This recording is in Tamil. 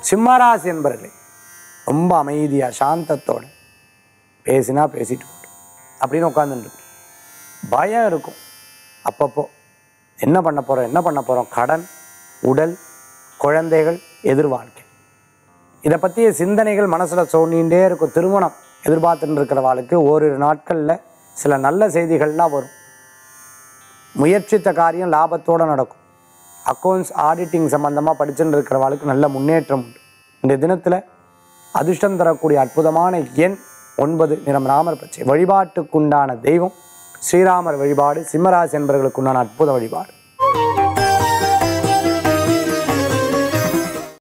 சிம்மராசி என்பர்களே ரொம்ப அமைதியாக சாந்தத்தோட பேசினா பேசிட்டு போகட்டும் அப்படின்னு உட்காந்துட்டு பயம் இருக்கும் அப்பப்போ என்ன பண்ண போகிறோம் என்ன பண்ண போகிறோம் கடன் உடல் குழந்தைகள் எதிர்வாழ்க்கை இதை பற்றிய சிந்தனைகள் மனசில் தோண்டிகிட்டே இருக்கும் திருமணம் எதிர்பார்த்துட்டு இருக்கிறவாளுக்கு ஓரிரு நாட்களில் சில நல்ல செய்திகள்லாம் வரும் முயற்சித்த காரியம் லாபத்தோடு நடக்கும் அக்கௌண்ட்ஸ் ஆடிட்டிங் சம்மந்தமாக படிச்சுட்டு இருக்கிறவாளுக்கு நல்ல முன்னேற்றம் உண்டு இந்த தினத்தில் அதிர்ஷ்டம் தரக்கூடிய அற்புதமான எண் ஒன்பது நிறம் ராமர் பச்சை வழிபாட்டுக்குண்டான தெய்வம் ஸ்ரீராமர் வழிபாடு சிம்மராசி என்பவர்களுக்குண்டான அற்புத வழிபாடு